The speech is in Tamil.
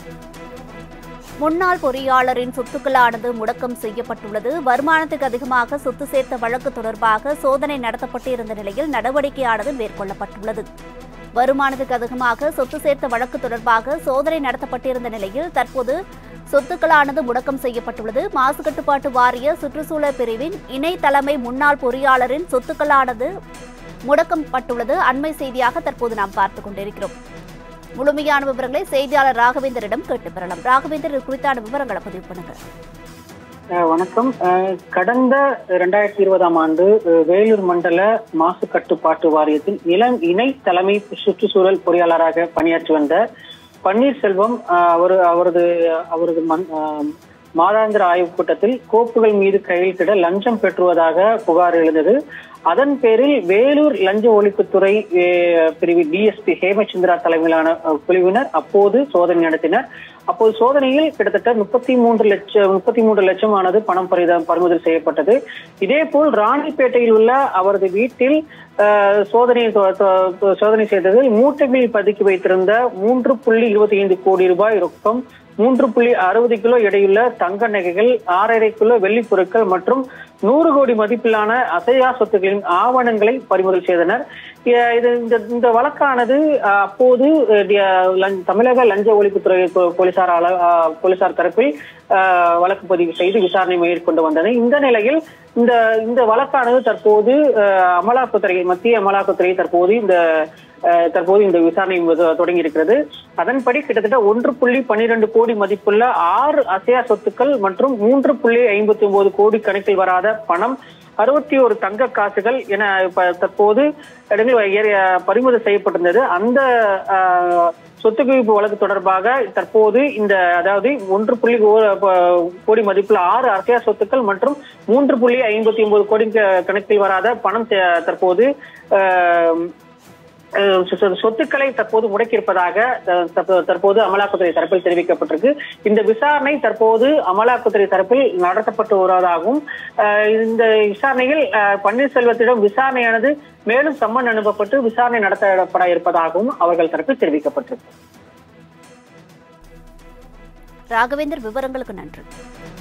முன்னாள் பொறியாளரின் சொத்துக்களானது முடக்கம் செய்யப்பட்டுள்ளது வருமானத்துக்கு அதிகமாக சொத்து சேர்த்த வழக்கு தொடர்பாக சோதனை நடத்தப்பட்டு இருந்த நிலையில் நடவடிக்கையானது மேற்கொள்ளப்பட்டுள்ளது வருமானத்துக்கு அதிகமாக சொத்து சேர்த்த வழக்கு தொடர்பாக சோதனை நடத்தப்பட்டிருந்த நிலையில் தற்போது சொத்துக்களானது முடக்கம் செய்யப்பட்டுள்ளது மாசு கட்டுப்பாட்டு வாரிய சுற்றுச்சூழல் பிரிவின் இணை தலைமை முன்னாள் பொறியாளரின் சொத்துக்களானது முடக்கப்பட்டுள்ளது அண்மை செய்தியாக தற்போது நாம் பார்த்துக் கொண்டிருக்கிறோம் முழுமையான விவரங்களை செய்தியாளர் ராகவேந்தரிடம் கேட்டு பெறலாம் ராகவேந்தர் இது குறித்தான விவரங்களை பதிவு பண்ணுங்க அஹ் வணக்கம் அஹ் கடந்த இரண்டாயிரத்தி இருபதாம் ஆண்டு அஹ் வேலூர் மண்டல மாசு கட்டுப்பாட்டு வாரியத்தில் இளம் இணை தலைமை சுற்றுச்சூழல் பொறியாளராக பணியாற்றி வந்த பன்னீர்செல்வம் அஹ் அவர் அவரது அவரது மன்- அஹ் மாதாந்திர ஆய்வுக் கூட்டத்தில் கோப்புகள் மீது கையெழுத்திட லஞ்சம் பெற்றுவதாக புகார் எழுந்தது அதன் பேரில் வேலூர் லஞ்ச ஒழிப்புத்துறை அஹ், பிரிவு டிஎஸ்பி ஹேமச்சந்திரா தலைமையிலான அஹ், குழுவினர் அப்போது சோதனை நடத்தினர் அப்போது சோதனையில் கிட்டத்தட்ட முப்பத்தி மூன்று லட்சம் முப்பத்தி மூன்று லட்சம் ஆனது பணம் பறித பறிமுதல் செய்யப்பட்டது இதேபோல் ராணிப்பேட்டையில் உள்ள அவரது வீட்டில் அஹ், சோதனை தொ- தொ- தொ- சோதனை செய்ததில் மூட்டைகளில் பதுக்கி வைத்திருந்த மூன்று புள்ளி இருபத்தி ஐந்து கோடி ரூபாய் ரொக்கம் மூன்று புள்ளி அறுபது கிலோ எடையுள்ள தங்க நகைகள் ஆறரை கிலோ வெள்ளிப் பொருட்கள் மற்றும் நூறு கோடி மதிப்பிலான அசையா சொத்துக்களின் ஆவணங்களை பறிமுதல் செய்தனர் இ- இது இந்த இந்த வழக்கானது அஹ், அப்போது அஹ், டி- லஞ்ச- தமிழக லஞ்ச ஒழிப்புத்துறை போ- போலீசார் அள- அஹ், போலீசார் தரப்பில் அஹ், வழக்கு பதிவு செய்து விசாரணை மேற்கொண்டு வந்தனர் இந்த நிலையில் இந்த இந்த வழக்கானது தற்போது அஹ், அமலாக்கத்துறை மத்திய அமலாக்கத்துறை தற்போது இந்த அஹ், தற்போது இந்த விசாரணை முத- தொடங்கி இருக்கிறது அதன்படி கிட்டத்தட்ட ஒன்று புள்ளி பன்னிரண்டு கோடி மதிப்புள்ள ஆறு அசையா சொத்துக்கள் மற்றும் மூன்று புள்ளி ஐம்பத்தி ஒன்பது கோடி கணக்கில் வராத பணம் அறுபத்தி ஒரு தங்க காசுகள் என இப்ப தற்போது இடங்களில் ஏற- பறிமுதல் செய்யப்பட்டிருந்தது அந்த அஹ், சொத்து குவிப்பு வழக்கு தொடர்பாக தற்போது இந்த அதாவது ஒன்று புள்ளி ஓ- ப- கோடி மதிப்புள்ள ஆறு அரசியல் சொத்துக்கள் மற்றும் மூன்று புள்ளி ஐம்பத்தி ஒன்பது கோடி க- கணக்கில் வராத பணம் தே- தற்போது அஹ், அஹ் சொ- சொ- சொத்துக்களை தற்போது முடக்கியிருப்பதாக அஹ், தற்ப- தற்போது அமலாக்கத்துறை தரப்பில் தெரிவிக்கப்பட்டிருக்கு இந்த விசாரணை தற்போது அமலாக்கத்துறை தரப்பில் நடத்தப்பட்டு வருவதாகவும் அஹ், இந்த விசாரணையில் அஹ், பன்னீர்செல்வத்திடம் விசாரணையானது மேலும் சம்மன் அனுப்பப்பட்டு விசாரணை நடத்தப்பட இருப்பதாகவும் அவர்கள் தரப்பில் தெரிவிக்கப்பட்டிருக்கு ராகவேந்தர் விவரங்களுக்கு நன்றி